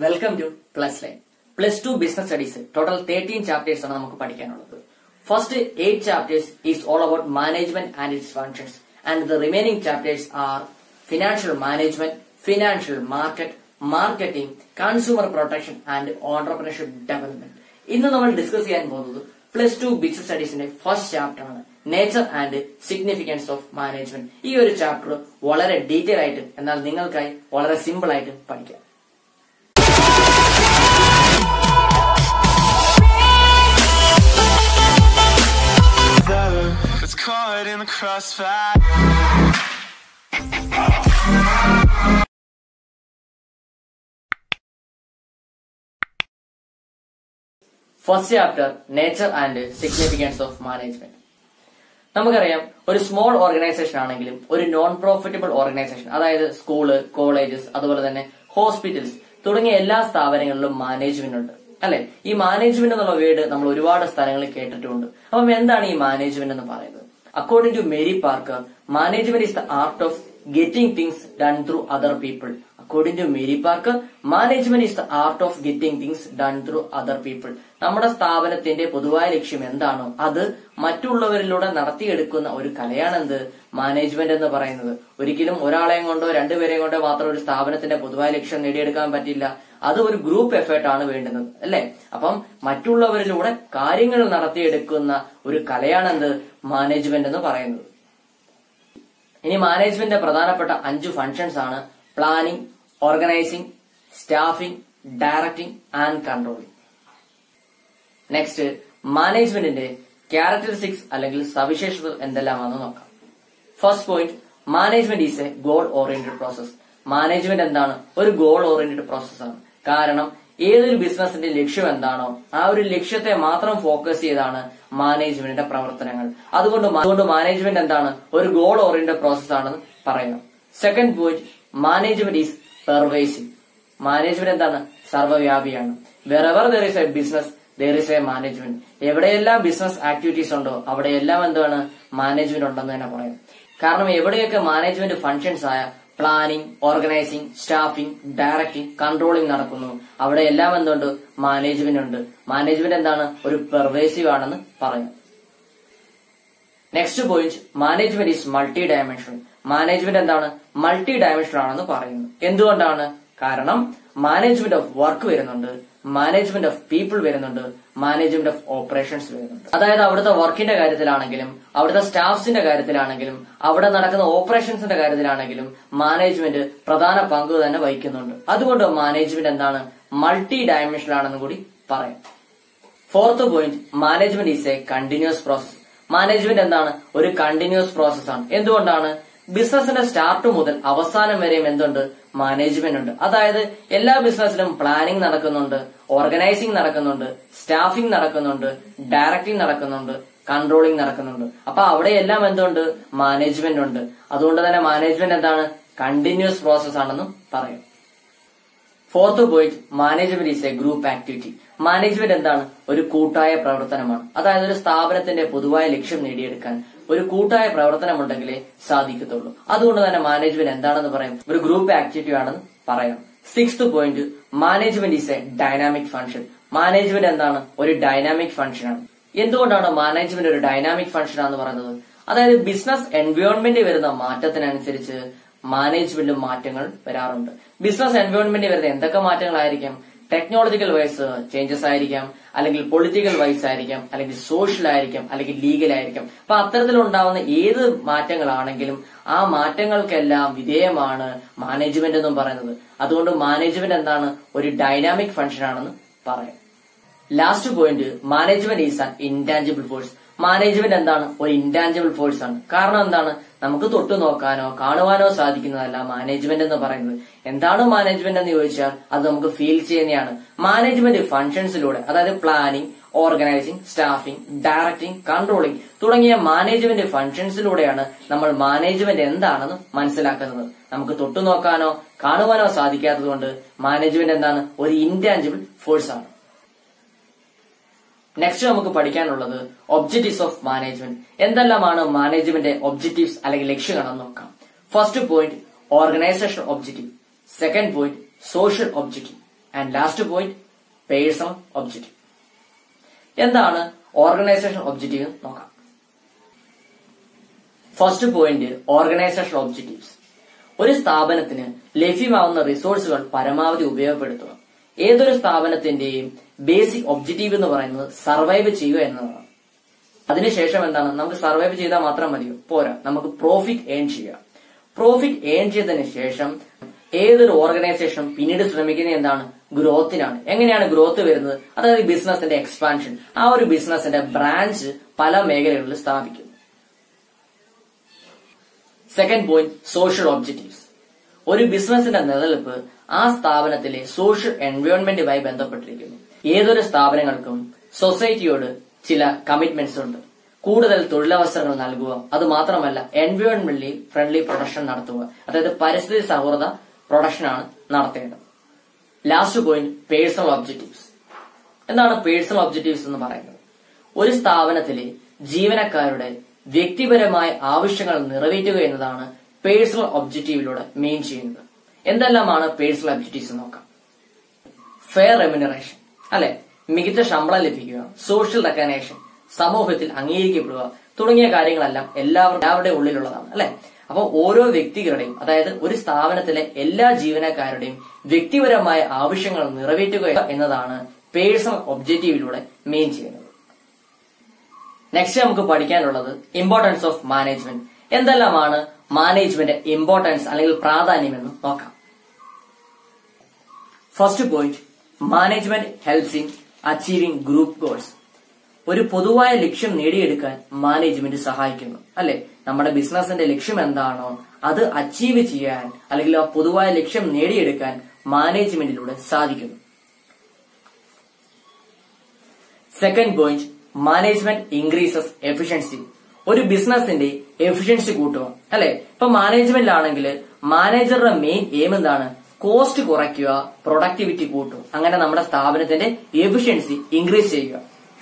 Welcome to plus line plus two business studies total thirteen chapters ആണ് നമുക്ക് പഠിക്കാനുള്ളത് first eight chapters is all about management and its functions and the remaining chapters are financial management financial market marketing consumer protection and entrepreneurship development ഇന്ന് നമ്മൾ discuss ചെയ്യാൻ പോകുന്നത് plus two business സ്റ്റഡീസിന്റെ first chapter ആണ് nature and significance of management ഈ ഒരു chapter വളരെ detail ആയിട്ട് എന്നാൽ നിങ്ങൾക്കായി വളരെ സിമ്പിൾ ആയിട്ട് പഠിക്കാം It's caught in the crossfire. First chapter nature and significance of management നമുക്കറിയാം ഒരു സ്മോൾ ഓർഗനൈസേഷൻ ആണെങ്കിലും ഒരു നോൺ പ്രോഫിറ്റബിൾ ഓർഗനൈസേഷൻ അതായത് സ്കൂള് കോളേജസ് അതുപോലെ തന്നെ ഹോസ്പിറ്റൽസ് തുടങ്ങിയ എല്ലാ സ്ഥാപനങ്ങളിലും മാനേജ്മെന്റ് ഉണ്ട് അല്ലെ ഈ മാനേജ്മെന്റ് എന്നുള്ള വേർഡ് നമ്മൾ ഒരുപാട് സ്ഥലങ്ങളിൽ കേട്ടിട്ടുണ്ട് അപ്പം എന്താണ് ഈ മാനേജ്മെന്റ് എന്ന് പറയുന്നത് according to Mary Parker management is the art of getting things done through other people according to Mary Parker management is the art of getting things done through other people നമ്മുടെ സ്ഥാപനത്തിന്റെ പൊതുവായ ലക്ഷ്യം എന്താണോ അത് മറ്റുള്ളവരിലൂടെ നടത്തിയെടുക്കുന്ന ഒരു കലയാണെന്ത് management എന്ന് പറയുന്നത് ഒരിക്കലും ഒരാളെയും കൊണ്ടോ രണ്ടുപേരെയും കൊണ്ടോ മാത്രം ഒരു സ്ഥാപനത്തിന്റെ പൊതുവായ ലക്ഷ്യം നേടിയെടുക്കാൻ പറ്റില്ല അത് ഒരു ഗ്രൂപ്പ് എഫേർട്ട് ആണ് വേണ്ടുന്നത് അല്ലെ അപ്പം മറ്റുള്ളവരിലൂടെ കാര്യങ്ങൾ നടത്തിയെടുക്കുന്ന ഒരു കലയാണെന്ത് മാനേജ്മെന്റ് എന്ന് പറയുന്നത് ഇനി മാനേജ്മെന്റിന്റെ പ്രധാനപ്പെട്ട അഞ്ച് ഫങ്ഷൻസ് ആണ് planning organising staffing directing and controlling next മാനേജ്മെന്റിന്റെ ക്യാരക്ടറിസ്റ്റിക്സ് അല്ലെങ്കിൽ സവിശേഷതകൾ എന്തെല്ലാമാണെന്ന് നോക്കാം first point management is a goal oriented process management എന്താണ് ഒരു ഗോൾ ഓറിയന്റഡ് പ്രോസസ് ആണ് കാരണം ഏതൊരു ബിസിനസിന്റെ ലക്ഷ്യം എന്താണോ ആ ഒരു ലക്ഷ്യത്തെ മാത്രം ഫോക്കസ് ചെയ്താണ് മാനേജ്മെന്റിന്റെ പ്രവർത്തനങ്ങൾ അതുകൊണ്ട് മാ- അതുകൊണ്ട് മാനേജ്മെന്റ് എന്താണ് ഒരു ഗോൾ ഓറിയന്റഡ് പ്രോസസ് ആണെന്ന് പറയാം second point management is pervasive management എന്താണ് സർവ്വവ്യാപിയാണ് wherever there is a business there is a management എവിടെയെല്ലാം ബിസിനസ് ആക്ടിവിറ്റീസ് ഉണ്ടോ അവിടെയെല്ലാം എന്താണ് മാനേജ്മെന്റ് ഉണ്ടെന്ന് തന്നെ പറയാം കാരണം എവിടെയൊക്കെ മാനേജ്മെന്റ് ഫങ്ഷൻസ് ആയ planning organising staffing directing controlling നടക്കുന്നു അവിടെ എല്ലാം എന്തുണ്ട് മാനേജ്മെന്റ് ഉണ്ട് മാനേജ്മെന്റ് എന്താണ് ഒരു പെർവേസീവ് ആണെന്ന് പറയാം next point management is multi dimensional management എന്താണ് മൾട്ടി ഡയമെൻഷണൽ ആണെന്ന് പറയുന്നു എന്തുകൊണ്ടാണ് കാരണം മാനേജ്മെന്റ് ഓഫ് വർക്ക് വരുന്നുണ്ട് മാനേജ്മെന്റ് ഓഫ് പീപ്പിൾ വരുന്നുണ്ട് മാനേജ്മെന്റ് ഓഫ് ഓപ്പറേഷൻസ് വരുന്നുണ്ട് അതായത് അവിടുത്തെ വർക്കിന്റെ കാര്യത്തിലാണെങ്കിലും അവിടുത്തെ സ്റ്റാഫ്സിന്റെ കാര്യത്തിലാണെങ്കിലും അവിടെ നടക്കുന്ന ഓപ്പറേഷൻസിന്റെ കാര്യത്തിലാണെങ്കിലും മാനേജ്മെന്റ് പ്രധാന പങ്ക് തന്നെ വഹിക്കുന്നുണ്ട് അതുകൊണ്ട് മാനേജ്മെന്റ് എന്താണ് മൾട്ടി ഡയമെൻഷണൽ ആണെന്ന് കൂടി പറയാം fourth point management is a continuous process management എന്താണ് ഒരു കണ്ടിന്യൂസ് പ്രോസസ് ആണ് എന്തുകൊണ്ടാണ് ബിസിനസിന്റെ സ്റ്റാർട്ട് മുതൽ അവസാനം വരെയും എന്തുണ്ട് മാനേജ്മെന്റ് ഉണ്ട് അതായത് എല്ലാ ബിസിനസ്സിലും പ്ലാനിംഗ് നടക്കുന്നുണ്ട് ഓർഗനൈസിംഗ് നടക്കുന്നുണ്ട് സ്റ്റാഫിംഗ് നടക്കുന്നുണ്ട് ഡയറക്ടിംഗ് നടക്കുന്നുണ്ട് കൺട്രോളിംഗ് നടക്കുന്നുണ്ട് അപ്പൊ അവിടെയെല്ലാം എന്തുണ്ട് മാനേജ്മെന്റ് ഉണ്ട് അതുകൊണ്ട് തന്നെ മാനേജ്മെന്റ് എന്താണ് കണ്ടിന്യൂസ് പ്രോസസ് ആണെന്നും പറയും fourth point management is a group activity management എന്താണ് ഒരു കൂട്ടായ പ്രവർത്തനമാണ് അതായത് ഒരു സ്ഥാപനത്തിന്റെ പൊതുവായ ലക്ഷ്യം നേടിയെടുക്കാൻ ഒരു കൂട്ടായ പ്രവർത്തനം ഉണ്ടെങ്കിലേ സാധിക്കത്തുള്ളൂ അതുകൊണ്ട് തന്നെ മാനേജ്മെന്റ് എന്താണെന്ന് പറയും ഒരു ഗ്രൂപ്പ് ആക്ടിവിറ്റി ആണെന്ന് പറയാം sixth point management is a dynamic function management എന്താണ് ഒരു ഡൈനാമിക് ഫംഗ്ഷൻ ആണ് എന്തുകൊണ്ടാണ് മാനേജ്മെന്റ് ഒരു ഡൈനാമിക് ഫംഗ്ഷൻ ആണെന്ന് പറയുന്നത് അതായത് ബിസിനസ് എൻവയോൺമെന്റ് വരുന്ന മാറ്റത്തിനനുസരിച്ച് മാനേജ്മെന്റിലും മാറ്റങ്ങൾ വരാറുണ്ട് ബിസിനസ് എൻവയോൺമെന്റ് വരുന്ന എന്തൊക്കെ മാറ്റങ്ങളായിരിക്കാം ടെക്നോളജിക്കൽ വൈസ് ചേഞ്ചസ് ആയിരിക്കാം അല്ലെങ്കിൽ പൊളിറ്റിക്കൽ വൈസ് ആയിരിക്കാം അല്ലെങ്കിൽ സോഷ്യൽ ആയിരിക്കാം അല്ലെങ്കിൽ ലീഗൽ ആയിരിക്കാം അപ്പൊ അത്തരത്തിലുണ്ടാവുന്ന ഏത് മാറ്റങ്ങളാണെങ്കിലും ആ മാറ്റങ്ങൾക്കെല്ലാം വിധേയമാണ് മാനേജ്മെന്റ് എന്നും പറയുന്നത് അതുകൊണ്ട് മാനേജ്മെന്റ് എന്താണ് ഒരു ഡൈനാമിക് ഫംഗ്ഷൻ ആണെന്ന് പറയാം last point management is an intangible force management എന്താണ് ഒരു ഇൻടാഞ്ചിബിൾ ഫോഴ്സ് ആണ് കാരണം എന്താണ് നമുക്ക് തൊട്ടു നോക്കാനോ കാണുവാനോ സാധിക്കുന്നതല്ല മാനേജ്മെന്റ് എന്ന് പറയുന്നത് എന്താണ് മാനേജ്മെന്റ് എന്ന് ചോദിച്ചാൽ അത് നമുക്ക് ഫീൽ ചെയ്യുന്നതാണ് മാനേജ്മെന്റ് ഫങ്ഷൻസിലൂടെ അതായത് planning organising staffing directing controlling തുടങ്ങിയ മാനേജ്മെന്റ് ഫങ്ഷൻസിലൂടെയാണ് നമ്മൾ മാനേജ്മെന്റ് എന്താണെന്ന് മനസ്സിലാക്കുന്നത് നമുക്ക് തൊട്ടു നോക്കാനോ കാണുവാനോ സാധിക്കാത്തതുകൊണ്ട് മാനേജ്മെന്റ് എന്താണ് ഒരു ഇൻടാഞ്ചിബിൾ ഫോഴ്സ് ആണ് നെക്സ്റ്റ് നമുക്ക് പഠിക്കാനുള്ളത് ഒബ്ജക്റ്റീവ്സ് ഓഫ് മാനേജ്മെന്റ് എന്തെല്ലാമാണ് മാനേജ്മെന്റ് ഒബ്ജക്റ്റീവ്സ് അല്ലെങ്കിൽ ലക്ഷ്യങ്ങളെന്ന് നോക്കാം first point organisation objective second point social objective and last point personal objective എന്താണ് ഓർഗനൈസേഷൻ ഒബ്ജക്റ്റീവ് നോക്കാം ഫസ്റ്റ് പോയിന്റ് ഓർഗനൈസേഷൻ ഒബ്ജക്റ്റീവ്സ് ഒരു സ്ഥാപനത്തിന് ലഭ്യമാവുന്ന റിസോഴ്സുകൾ പരമാവധി ഉപയോഗപ്പെടുത്തുക ഏതൊരു സ്ഥാപനത്തിന്റെയും ബേസിക് ഒബ്ജക്റ്റീവ് എന്ന് പറയുന്നത് സർവൈവ് ചെയ്യുക എന്നതാണ് അതിനുശേഷം എന്താണ് നമുക്ക് സർവൈവ് ചെയ്താൽ മാത്രം മതിയോ പോരാ നമുക്ക് പ്രോഫിറ്റ് ഏൺ ചെയ്യുക പ്രോഫിറ്റ് ഏൺ ചെയ്തതിന് ശേഷം ഏതൊരു ഓർഗനൈസേഷനും പിന്നീട് ശ്രമിക്കുന്നത് എന്താണ് ഗ്രോത്തിനാണ് എങ്ങനെയാണ് ഗ്രോത്ത് വരുന്നത് അതായത് ബിസിനസിന്റെ എക്സ്പാൻഷൻ ആ ഒരു ബിസിനസിന്റെ ബ്രാഞ്ച് പല മേഖലകളിൽ സ്ഥാപിക്കുന്നു സെക്കൻഡ് പോയിന്റ് സോഷ്യൽ ഒബ്ജക്റ്റീവ്സ് ഒരു ബിസിനസിന്റെ നിലനിൽപ്പ് ആ സ്ഥാപനത്തിലെ സോഷ്യൽ എൻവയോൺമെന്റുമായി ബന്ധപ്പെട്ടിരിക്കുന്നു ഏതൊരു സ്ഥാപനങ്ങൾക്കും സൊസൈറ്റിയോട് ചില കമ്മിറ്റ്മെന്റ്സ് ഉണ്ട് കൂടുതൽ തൊഴിലവസരങ്ങൾ നൽകുക അത് മാത്രമല്ല എൻവയോൺമെന്റലി ഫ്രണ്ട്ലി പ്രൊഡക്ഷൻ നടത്തുക അതായത് പരിസ്ഥിതി സൗഹൃദ പ്രൊഡക്ഷനാണ് നടത്തേണ്ടത് ലാസ്റ്റ് പോയിന്റ് പേഴ്സണൽ ഒബ്ജക്റ്റീവ്സ് എന്താണ് പേഴ്സണൽ ഒബ്ജക്റ്റീവ്സ് എന്ന് പറയുന്നത് ഒരു സ്ഥാപനത്തിലെ ജീവനക്കാരുടെ വ്യക്തിപരമായ ആവശ്യങ്ങൾ നിറവേറ്റുക എന്നതാണ് പേഴ്സണൽ ഒബ്ജക്റ്റീവിലൂടെ മെയിൻ ചെയ്യുന്നത് എന്തെല്ലാമാണ് പേഴ്സണൽ ഒബ്ജക്റ്റീവ്സ് നോക്കാം ഫെയർ റെമ്യൂണറേഷൻ അല്ലെ മികച്ച ശമ്പളം ലഭിക്കുക സോഷ്യൽ റെക്കഗ്നേഷൻ സമൂഹത്തിൽ അംഗീകരിക്കപ്പെടുക തുടങ്ങിയ കാര്യങ്ങളെല്ലാം എല്ലാവരും എല്ലാവരുടെയും ഉള്ളിലുള്ളതാണ് അല്ലെ അപ്പോൾ ഓരോ വ്യക്തികളുടെയും അതായത് ഒരു സ്ഥാപനത്തിലെ എല്ലാ ജീവനക്കാരുടെയും വ്യക്തിപരമായ ആവശ്യങ്ങൾ നിറവേറ്റുക എന്നതാണ് പേഴ്സണൽ ഒബ്ജക്റ്റീവിലൂടെ മെയിൻ ചെയ്യുന്നത് നെക്സ്റ്റ് നമുക്ക് പഠിക്കാനുള്ളത് ഇമ്പോർട്ടൻസ് ഓഫ് മാനേജ്മെന്റ് എന്തെല്ലാമാണ് മാനേജ്മെന്റ് ഇമ്പോർട്ടൻസ് അല്ലെങ്കിൽ പ്രാധാന്യം എന്ന് നോക്കാം first point management helps in achieving group goals ഒരു പൊതുവായ ലക്ഷ്യം നേടിയെടുക്കാൻ മാനേജ്മെന്റ് സഹായിക്കുന്നു അല്ലെ നമ്മുടെ ബിസിനസിന്റെ ലക്ഷ്യം എന്താണോ അത് അച്ചീവ് ചെയ്യാൻ അല്ലെങ്കിൽ ആ പൊതുവായ ലക്ഷ്യം നേടിയെടുക്കാൻ മാനേജ്മെന്റിലൂടെ സാധിക്കുന്നു second point management increases efficiency ഒരു ബിസിനസിന്റെ എഫിഷ്യൻസി കൂട്ടുക അല്ലെ ഇപ്പൊ മാനേജ്മെന്റിലാണെങ്കിൽ മാനേജറുടെ മെയിൻ എയിം എന്താണ് കോസ്റ്റ് കുറയ്ക്കുക പ്രൊഡക്ടിവിറ്റി കൂട്ടുക അങ്ങനെ നമ്മുടെ സ്ഥാപനത്തിന്റെ എഫിഷ്യൻസി ഇൻക്രീസ് ചെയ്യുക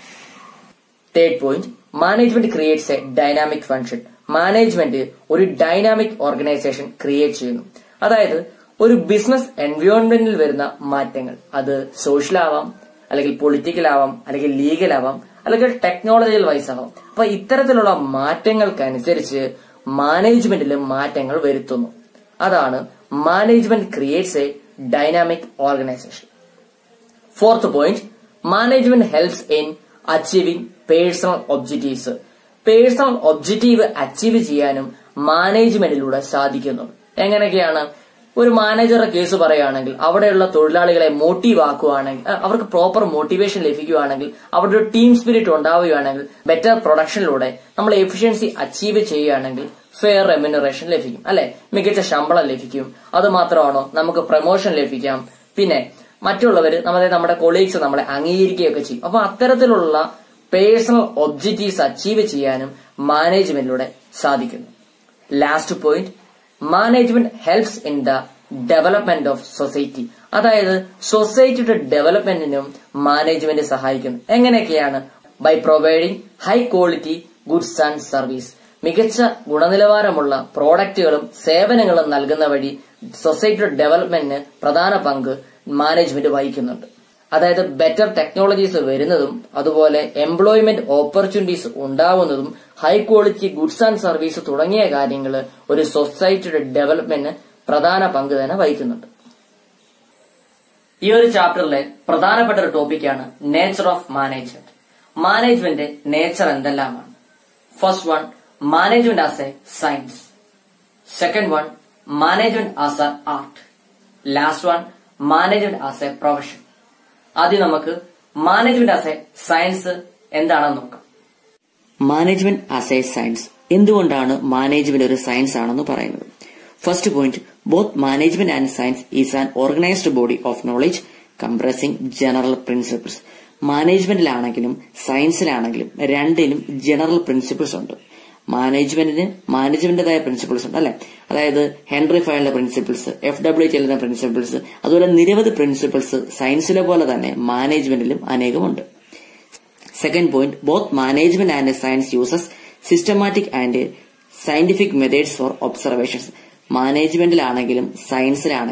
third point management creates a dynamic function management ഒരു ഡൈനാമിക് ഓർഗനൈസേഷൻ ക്രിയേറ്റ് ചെയ്യുന്നു അതായത് ഒരു ബിസിനസ് എൻവയോൺമെന്റിൽ വരുന്ന മാറ്റങ്ങൾ അത് സോഷ്യൽ ആവാം അല്ലെങ്കിൽ പൊളിറ്റിക്കൽ ആവാം അല്ലെങ്കിൽ ലീഗൽ ആവാം അല്ലെങ്കിൽ ടെക്നോളജിക്കൽ വൈസ് ആവാം അപ്പൊ ഇത്തരത്തിലുള്ള മാറ്റങ്ങൾക്കനുസരിച്ച് മാനേജ്മെന്റിൽ മാറ്റങ്ങൾ വരുത്തുന്നു അതാണ് management creates a dynamic organisation fourth point management helps in achieving personal objectives personal objective achieve ചെയ്യാനും മാനേജ്മെന്റിലൂടെ സാധിക്കുന്നു എങ്ങനെയൊക്കെയാണ് ഒരു മാനേജറുടെ കേസ് പറയുകയാണെങ്കിൽ അവിടെയുള്ള തൊഴിലാളികളെ മോട്ടീവ് ആക്കുകയാണെങ്കിൽ അഹ് അവർക്ക് പ്രോപ്പർ മോട്ടിവേഷൻ ലഭിക്കുകയാണെങ്കിൽ അവരുടെ ഒരു ടീം സ്പിരിറ്റ് ഉണ്ടാവുകയാണെങ്കിൽ ബെറ്റർ പ്രൊഡക്ഷനിലൂടെ നമ്മൾ എഫിഷ്യൻസി അച്ചീവ് ചെയ്യുകയാണെങ്കിൽ ഫെയർ റെമ്യൂണറേഷൻ ലഭിക്കും അല്ലെ മികച്ച ശമ്പളം ലഭിക്കും അത് മാത്രമാണോ നമുക്ക് പ്രൊമോഷൻ ലഭിക്കാം പിന്നെ മറ്റുള്ളവർ നമ്മുടെ നമ്മുടെ കൊളീഗ്സ് നമ്മളെ അംഗീകരിക്കുകയൊക്കെ ചെയ്യും അപ്പൊ അത്തരത്തിലുള്ള പേഴ്സണൽ ഒബ്ജക്റ്റീവ്സ് അച്ചീവ് ചെയ്യാനും മാനേജ്മെന്റിലൂടെ സാധിക്കുന്നു last point management helps in the development of society അതായത് സൊസൈറ്റിയുടെ ഡെവലപ്മെന്റിനും മാനേജ്മെന്റ് സഹായിക്കുന്നു എങ്ങനെയൊക്കെയാണ് by providing high quality goods and service മികച്ച ഗുണനിലവാരമുള്ള പ്രോഡക്റ്റുകളും സേവനങ്ങളും നൽകുന്ന വഴി സൊസൈറ്റിയുടെ ഡെവലപ്മെന്റിന് പ്രധാന പങ്ക് മാനേജ്മെന്റ് വഹിക്കുന്നുണ്ട് അതായത് ബെറ്റർ ടെക്നോളജീസ് വരുന്നതും അതുപോലെ എംപ്ലോയ്മെന്റ് ഓപ്പർച്യൂണിറ്റീസ് ഉണ്ടാവുന്നതും high quality goods and service തുടങ്ങിയ കാര്യങ്ങൾ ഒരു സൊസൈറ്റിയുടെ ഡെവലപ്മെന്റിന് പ്രധാന പങ്ക് തന്നെ വഹിക്കുന്നുണ്ട് ഈ ഒരു ചാപ്റ്ററിലെ പ്രധാനപ്പെട്ട ഒരു ടോപ്പിക്കാണ് nature of management management nature എന്തെല്ലാമാണ് first one management as a science second one management as a art last one management as a profession ആദ്യം നമുക്ക് മാനേജ്മെന്റ് ആസ് എ സയൻസ് എന്താണെന്ന് നോക്കാം മാനേജ്മെന്റ് ആസ് എ സയൻസ് എന്തുകൊണ്ടാണ് management ഒരു science ആണെന്ന് പറയുന്നത് first point both management and science is an organised body of knowledge comprising general principles മാനേജ്മെന്റിലാണെങ്കിലും സയൻസിലാണെങ്കിലും രണ്ടിനും ജനറൽ പ്രിൻസിപ്പിൾസ് ഉണ്ട് മാനേജ്മെന്റിന് മാനേജ്മെന്റിന്റേതായ പ്രിൻസിപ്പിൾസ് ഉണ്ട് അല്ലെ അതായത് ഹെൻറി ഫയലിന്റെ പ്രിൻസിപ്പിൾസ് എഫ് ഡബ്ല്യു ചെല്ലുന്ന പ്രിൻസിപ്പിൾസ് അതുപോലെ നിരവധി പ്രിൻസിപ്പിൾസ് സയൻസിലെ പോലെ തന്നെ മാനേജ്മെന്റിലും അനേകമുണ്ട് second point both management and science uses systematic and scientific methods for observations മാനേജ്മെന്റിലാണെങ്കിലും സയൻസിലാണെങ്കിലും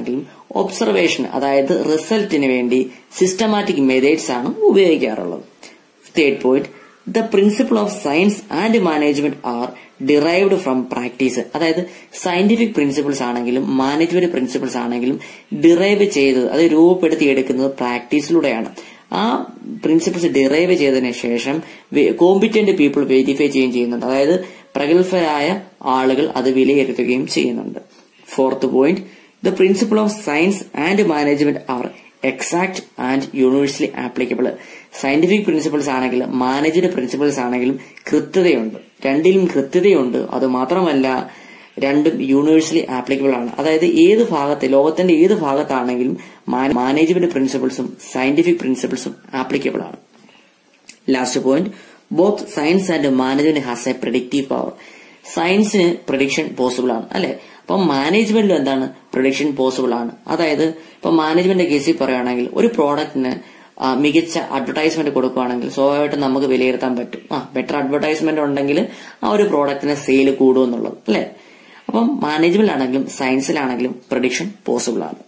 ഒബ്സർവേഷൻ അതായത് റിസൾട്ടിന് വേണ്ടി സിസ്റ്റമാറ്റിക് മെത്തേഡ്സ് ആണ് ഉപയോഗിക്കാറുള്ളത് third point the principle of science and management are derived from practice അതായത് സയന്റിഫിക് പ്രിൻസിപ്പിൾസ് ആണെങ്കിലും മാനേജ്മെന്റ് പ്രിൻസിപ്പിൾസ് ആണെങ്കിലും ഡിറൈവ് ചെയ്തത് അത് രൂപപ്പെടുത്തിയെടുക്കുന്നത് പ്രാക്ടീസിലൂടെയാണ് ആ പ്രിൻസിപ്പിൾസ് ഡിറൈവ് ചെയ്തതിനു ശേഷം കോമ്പിറ്റന്റ് പീപ്പിൾ വെരിഫൈ ചെയ്യുകയും ചെയ്യുന്നുണ്ട് അതായത് പ്രഗത്ഭരായ ആളുകൾ അത് വിലയിരുത്തുകയും ചെയ്യുന്നുണ്ട് fourth point the principle of science and management are exact and universally applicable scientific principles ആണെങ്കിലും മാനേജ്മെന്റ് പ്രിൻസിപ്പിൾസ് ആണെങ്കിലും കൃത്യതയുണ്ട് രണ്ടിലും കൃത്യതയുണ്ട് അത് മാത്രമല്ല രണ്ടും യൂണിവേഴ്സലി ആപ്ലിക്കബിൾ ആണ് അതായത് ഏത് ഭാഗത്ത് ലോകത്തിന്റെ ഏത് ഭാഗത്താണെങ്കിലും മാനേജ്മെന്റ് പ്രിൻസിപ്പിൾസും സയന്റിഫിക് പ്രിൻസിപ്പിൾസും ആപ്ലിക്കബിൾ ആണ് last point both science and management has a predictive power സയൻസിന് പ്രഡിക്ഷൻ പോസിബിൾ ആണ് അല്ലെ അപ്പം മാനേജ്മെന്റിലും എന്താണ് പ്രഡിക്ഷൻ പോസിബിൾ ആണ് അതായത് ഇപ്പൊ മാനേജ്മെന്റ് കേസിൽ പറയുകയാണെങ്കിൽ ഒരു പ്രോഡക്റ്റിന് മികച്ച അഡ്വർടൈസ്മെന്റ് കൊടുക്കുകയാണെങ്കിൽ സ്വാഭാവികമായിട്ടും നമുക്ക് വിലയിരുത്താൻ പറ്റും ആ ബെറ്റർ അഡ്വർടൈസ്മെന്റ് ഉണ്ടെങ്കിൽ ആ ഒരു പ്രോഡക്റ്റിന് സെയിൽ കൂടും എന്നുള്ളത് അല്ലെ അപ്പം മാനേജ്മെന്റിലാണെങ്കിലും സയൻസിലാണെങ്കിലും പ്രഡിക്ഷൻ പോസിബിൾ ആണ്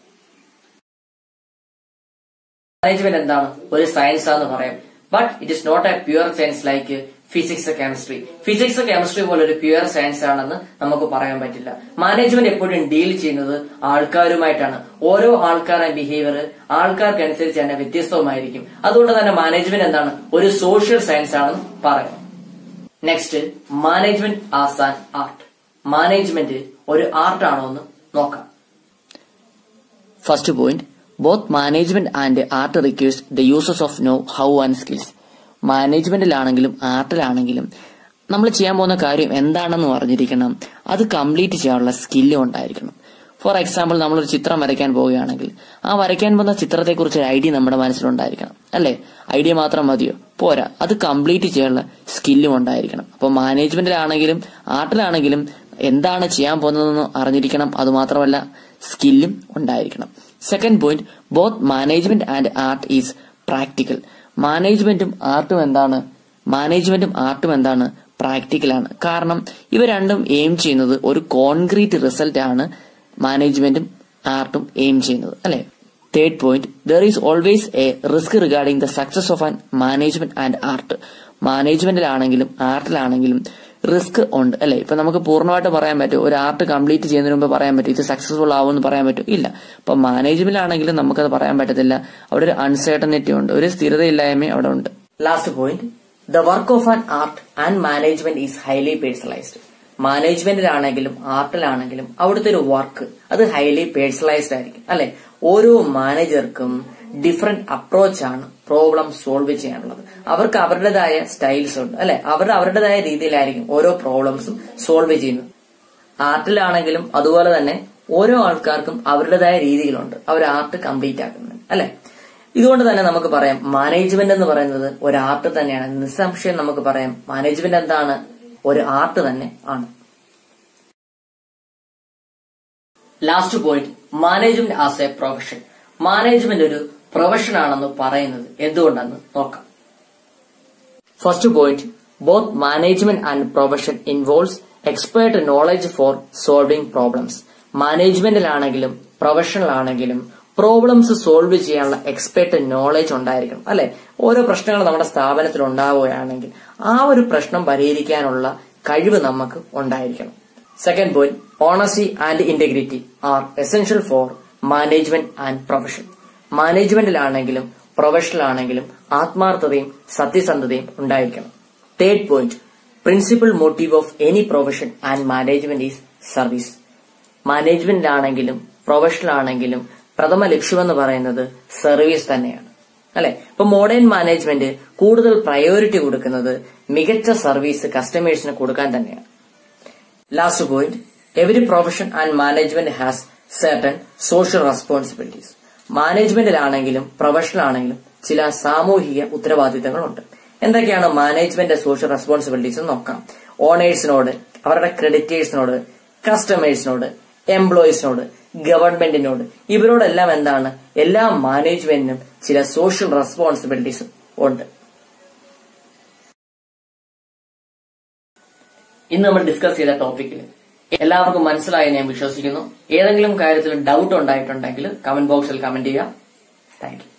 മാനേജ്മെന്റ് എന്താണ് ഒരു സയൻസ് ആണെന്ന് പറയാം but it is not a pure science like physics chemistry physics chemistry പോലെ ഒരു പ്യുവർ സയൻസ് ആണെന്ന് നമുക്ക് പറയാൻ പറ്റില്ല മാനേജ്മെന്റ് എപ്പോഴും ഡീൽ ചെയ്യുന്നത് ആൾക്കാരുമായിട്ടാണ് ഓരോ ആൾക്കാരുടെ ബിഹേവിയർ ആൾക്കാർക്കനുസരിച്ച് തന്നെ വ്യത്യസ്തവുമായിരിക്കും അതുകൊണ്ട് തന്നെ മാനേജ്മെന്റ് എന്താണ് ഒരു സോഷ്യൽ സയൻസ് ആണെന്ന് പറയാം next management as an art management ഒരു ആർട്ട് ആണോ എന്ന് നോക്കാം first point both management and art requires the uses of know how and skills മാനേജ്മെന്റിലാണെങ്കിലും ആർട്ടിലാണെങ്കിലും നമ്മൾ ചെയ്യാൻ പോകുന്ന കാര്യം എന്താണെന്ന് അറിഞ്ഞിരിക്കണം അത് കംപ്ലീറ്റ് ചെയ്യാനുള്ള സ്കില്ലും ഉണ്ടായിരിക്കണം ഫോർ എക്സാമ്പിൾ നമ്മളൊരു ചിത്രം വരയ്ക്കാൻ പോവുകയാണെങ്കിൽ ആ വരയ്ക്കാൻ പോകുന്ന ചിത്രത്തെക്കുറിച്ച് ഒരു ഐഡിയ നമ്മുടെ മനസ്സിലുണ്ടായിരിക്കണം അല്ലേ ഐഡിയ മാത്രം മതിയോ പോരാ അത് കംപ്ലീറ്റ് ചെയ്യാനുള്ള സ്കില്ലും ഉണ്ടായിരിക്കണം അപ്പോൾ മാനേജ്മെന്റിലാണെങ്കിലും ആർട്ടിലാണെങ്കിലും എന്താണ് ചെയ്യാൻ പോകുന്നതെന്ന് അറിഞ്ഞിരിക്കണം അതുമാത്രമല്ല സ്കില്ലും ഉണ്ടായിരിക്കണം second point both management and art is practical മാനേജ്മെന്റും ആർട്ടും എന്താണ് മാനേജ്മെന്റും ആർട്ടും എന്താണ് പ്രാക്ടിക്കലാണ് കാരണം ഇവ രണ്ടും എയിം ചെയ്യുന്നത് ഒരു കോൺക്രീറ്റ് റിസൾട്ട് ആണ് മാനേജ്മെന്റും ആർട്ടും എയിം ചെയ്യുന്നത് അല്ലെ third point there is always a risk regarding the success of an management and art മാനേജ്മെന്റിലാണെങ്കിലും ആർട്ടിലാണെങ്കിലും റിസ്ക് ഉണ്ട് അല്ലെ ഇപ്പൊ നമുക്ക് പൂർണ്ണമായിട്ട് പറയാൻ പറ്റും ഒരു ആർട്ട് കംപ്ലീറ്റ് ചെയ്യുന്നതിന് മുമ്പ് പറയാൻ പറ്റും ഇത് സക്സസ്ഫുൾ ആവുമെന്ന് പറയാൻ പറ്റും ഇല്ല അപ്പൊ മാനേജ്മെന്റിലാണെങ്കിലും നമുക്കത് പറയാൻ പറ്റത്തില്ല അവിടെ ഒരു അൺസർട്ടനിറ്റി ഉണ്ട് ഒരു സ്ഥിരതയില്ലായ്മ അവിടെ ഉണ്ട് last point the work of an art and management is highly personalised മാനേജ്മെന്റിലാണെങ്കിലും ആർട്ടിലാണെങ്കിലും അവിടുത്തെ ഒരു വർക്ക് അത് ഹൈലി പേഴ്സണലൈസ്ഡ് ആയിരിക്കും അല്ലെ ഓരോ മാനേജർക്കും ഡിഫറെന്റ് അപ്രോച്ചാണ് പ്രോബ്ലം സോൾവ് ചെയ്യാനുള്ളത് അവർക്ക് അവരുടേതായ സ്റ്റൈൽസ് ഉണ്ട് അല്ലെ അവരുടെ അവരുടേതായ രീതിയിലായിരിക്കും ഓരോ പ്രോബ്ലംസും സോൾവ് ചെയ്യുന്നത് ആർട്ടിലാണെങ്കിലും അതുപോലെ തന്നെ ഓരോ ആൾക്കാർക്കും അവരുടേതായ രീതികളുണ്ട് അവർ ആർട്ട് കംപ്ലീറ്റ് ആക്കുന്നത് അല്ലെ ഇതുകൊണ്ട് തന്നെ നമുക്ക് പറയാം മാനേജ്മെന്റ് എന്ന് പറയുന്നത് ഒരു ആർട്ട് തന്നെയാണ് നിസ്സംശയം നമുക്ക് പറയാം മാനേജ്മെന്റ് എന്താണ് ഒരു ആർട്ട് തന്നെ ആണ് last point management as a profession management ഒരു പ്രൊഫഷൻ ആണെന്ന് പറയുന്നത് എന്തുകൊണ്ടെന്ന് നോക്കാം first point both management and profession involves expert knowledge for solving problems മാനേജ്മെന്റിലാണെങ്കിലും പ്രൊഫഷണലാണെങ്കിലും പ്രോബ്ലംസ് സോൾവ് ചെയ്യാനുള്ള എക്സ്പെർട്ട് നോളജ് ഉണ്ടായിരിക്കണം അല്ലെ ഓരോ പ്രശ്നങ്ങൾ നമ്മുടെ സ്ഥാപനത്തിൽ ഉണ്ടാവുകയാണെങ്കിൽ ആ ഒരു പ്രശ്നം പരിഹരിക്കാനുള്ള കഴിവ് നമുക്ക് ഉണ്ടായിരിക്കണം second point honesty and integrity are essential for management and profession മാനേജ്മെന്റിലാണെങ്കിലും പ്രൊഫഷണലാണെങ്കിലും ആത്മാർത്ഥതയും സത്യസന്ധതയും ഉണ്ടായിരിക്കണം third point principal motive of any profession and management is service മാനേജ്മെന്റിലാണെങ്കിലും പ്രൊഫഷണലാണെങ്കിലും പ്രഥമ ലക്ഷ്യമെന്ന് പറയുന്നത് സർവീസ് തന്നെയാണ് അല്ലെ ഇപ്പൊ മോഡേൺ മാനേജ്മെന്റ് കൂടുതൽ പ്രയോറിറ്റി കൊടുക്കുന്നത് മികച്ച സർവീസ് കസ്റ്റമേഴ്സിന് കൊടുക്കാൻ തന്നെയാണ് last point every profession and management has certain social responsibilities മാനേജ്മെന്റിലാണെങ്കിലും പ്രൊഫഷണലാണെങ്കിലും ചില സാമൂഹിക ഉത്തരവാദിത്തങ്ങളുണ്ട് എന്തൊക്കെയാണ് മാനേജ്മെന്റ് സോഷ്യൽ റെസ്പോൺസിബിലിറ്റീസ് എന്ന് നോക്കാം ഓണേഴ്സിനോട് അവരുടെ ക്രെഡിറ്റേഴ്സിനോട് കസ്റ്റമേഴ്സിനോട് എംപ്ലോയീസിനോട് ഗവൺമെന്റിനോട് ഇവരോടെല്ലാം എന്താണ് എല്ലാ മാനേജ്മെന്റിനും ചില സോഷ്യൽ റെസ്പോൺസിബിലിറ്റീസും ഉണ്ട് ഇന്ന് നമ്മൾ ഡിസ്കസ് ചെയ്ത ടോപ്പിക്കിൽ എല്ലാവർക്കും മനസ്സിലായി ഞാൻ വിശ്വസിക്കുന്നു ഏതെങ്കിലും കാര്യത്തിൽ ഡൗട്ട് ഉണ്ടായിട്ടുണ്ടെങ്കിൽ കമന്റ് ബോക്സിൽ കമന്റ് ചെയ്യാം താങ്ക് യു